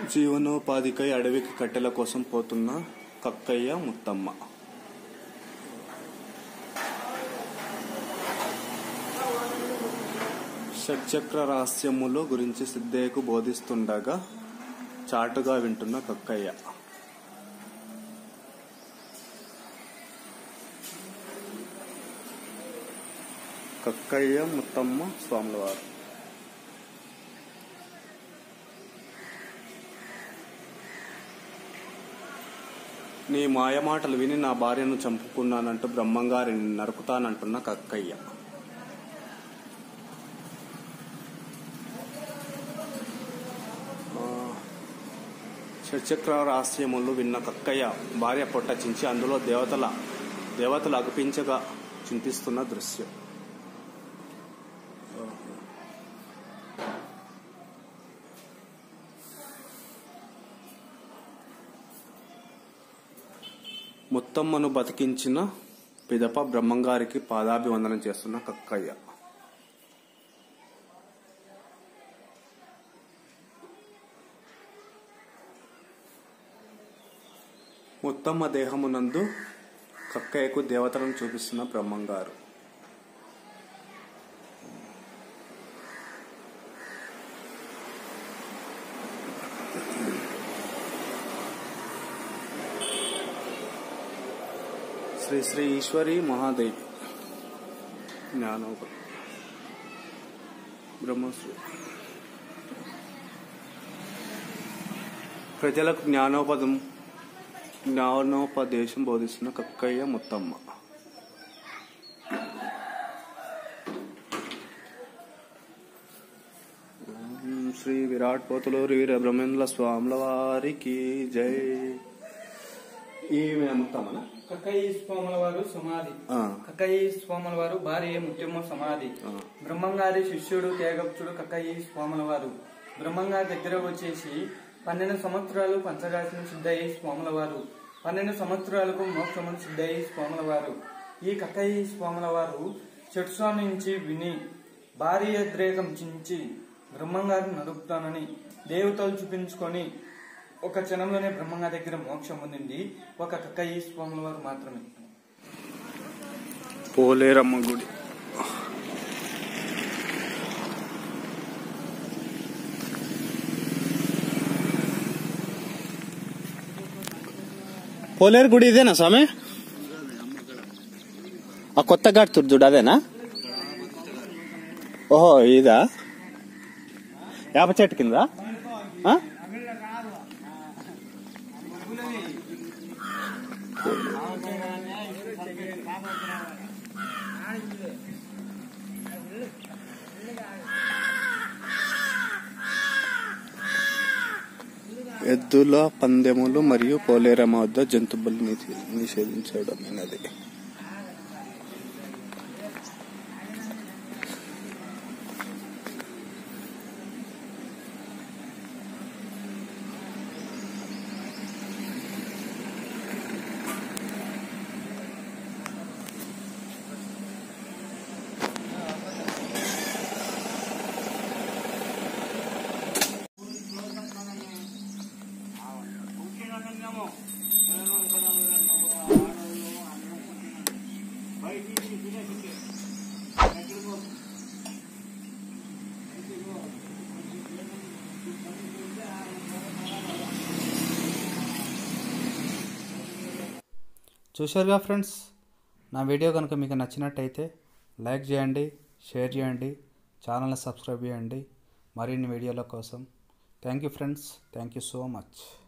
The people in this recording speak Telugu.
జీవనోపాధికై అడవికి కట్టెల కోసం పోతున్న కక్కయ్య ముత్తమ్మ షట్చక్ర రహస్యములు గురించి సిద్ధయ్యకు బోధిస్తుండగా చాటుగా వింటున్న కక్కయ్య కక్కయ్య ముత్తమ్మ స్వాములవారు నీ మాయమాటలు విని నా భార్యను చంపుకున్నానంటూ బ్రహ్మంగారిని నరుకుతానంటున్న కక్కయ్య ఆ, షట్చక్ర రహస్యములు విన్న కక్కయ్య భార్య పొట్ట చించి అందులో దేవతల దేవతలు అగుపించగా చింతిస్తున్న దృశ్యం ముత్తమ్మను బతికించిన పిదప బ్రహ్మంగారికి పాదాభివందనం చేస్తున్న కక్కయ్య ముత్తమ్మ దేహమునందు కక్కయ్యకు దేవతలను చూపిస్తున్న బ్రహ్మంగారు శ్రీ శ్రీ ఈశ్వరి మహాదేవి జ్ఞానోప బ్రహ్మశ్రీ ప్రజలకు జ్ఞానోపదం జ్ఞానోపదేశం బోధిస్తున్న కక్కయ్య ముత్తమ్మ ఓం శ్రీ విరాట్ పోతులూరి వీర బ్రహ్మేంద్ర స్వాముల వారికి జై ఈమె ముత్తమ్మనా కక్కయ్య స్వాముల వారు సమాధి ఆ. కక్కయ్య స్వాముల వారు భార్య ముత్యమ్మ సమాధి ఆ. బ్రహ్మంగారి శిష్యుడు తేగపుచుడు కక్కయ్య స్వాముల వారు బ్రహ్మంగారి దగ్గర వచ్చేసి పన్నెండు సంవత్సరాలు పంచరాసిన సిద్ధయ్య స్వాముల వారు పన్నెండు సంవత్సరాలకు మోక్షమును సిద్ధయ్య స్వాముల వారు ఈ కక్కయ్య స్వాముల వారు చెట్స్వామి నుంచి విని భార్య ద్రేకం చించి బ్రహ్మంగారిని నడుపుతానని దేవతలు చూపించుకొని ఒక క్షణంలోనే బ్రహ్మంగారి దగ్గర మోక్షం పొందింది ఒక కక్కయ్య స్వాముల వారు మాత్రమే పోలేరమ్మ గుడి పోలేరు గుడి ఇదేనా స్వామి ఆ కొత్త ఘాట్ చూడు అదేనా ఓహో ఇదా వేప చెట్టు కింద ఆ? ఎద్దుల పందెములు మరియు పోలేరమ్మ వద్ద జంతు బలిని నిషేధించడమైనది చూశారుగా ఫ్రెండ్స్ నా వీడియో కనుక మీకు నచ్చినట్టయితే లైక్ చేయండి షేర్ చేయండి ఛానల్ని సబ్స్క్రైబ్ చేయండి మరిన్ని వీడియోల కోసం thank you friends thank you so much